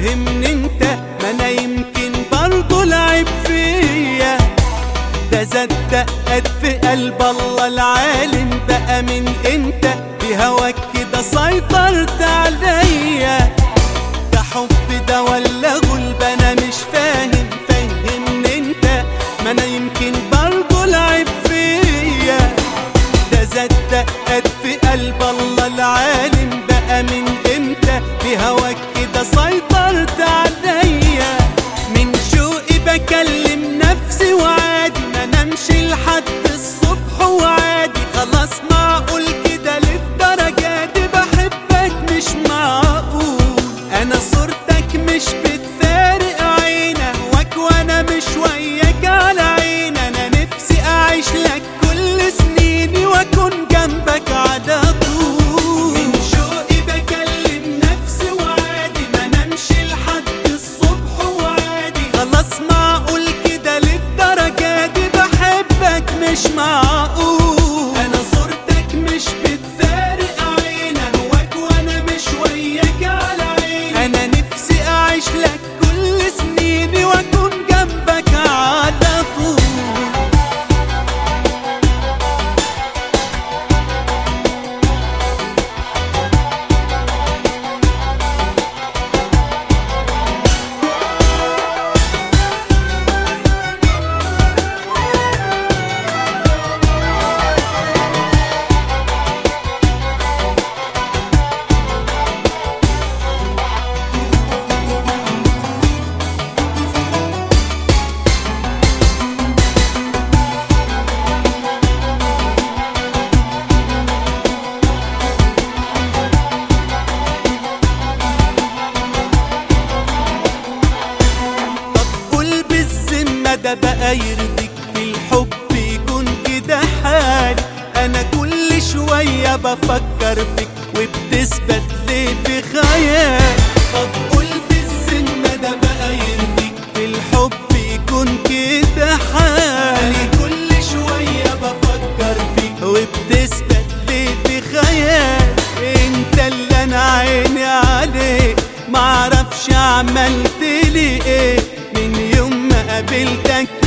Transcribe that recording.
فهمني انت ما انا يمكن برضو العيب فيا ده زاد دقت في قلب الله العالم بقى من امتى بهواك كده سيطرت عليا ده حب ده ولا غلب انا مش فاهم فهمني انت ما انا يمكن برضو العيب فيا ده زاد دقت في قلب الله العالم بقى من امتى بهواك كده سيطرت عليا من شوقي بكلم نفسي وعادي ما نمشي لحد الصبح وعادي خلاص معقول كده للدرجة دي بحبك مش معقول انا صورتك مش بتفارق عينك واك وانا مش وياك على عين انا نفسي اعيش لك كل سنيني واكون جنبك على طول من شوقي بكلم نفسي وعادي ما نمشي لحد الصبح وعادي خلاص معقول كده للدرجة دي بحبك مش معقول انا صورتك مش بتفارق عينك واك وانا مش وياك على عين انا نفسي اعيش لك كل سنيني واكون جنبك على طول طب قول بالذمة ده بقى يرضيك في الحب يكون كده حالي أنا كل شوية بفكر فيك وبتثبت لي في خيال طب قول بالذمة ده بقى يرضيك في الحب يكون كده حالي كل شوية بفكر فيك وبتثبت لي في خيال انت اللي انا عيني عليك معرفش عملت لي ايه من يوم ما قابلتك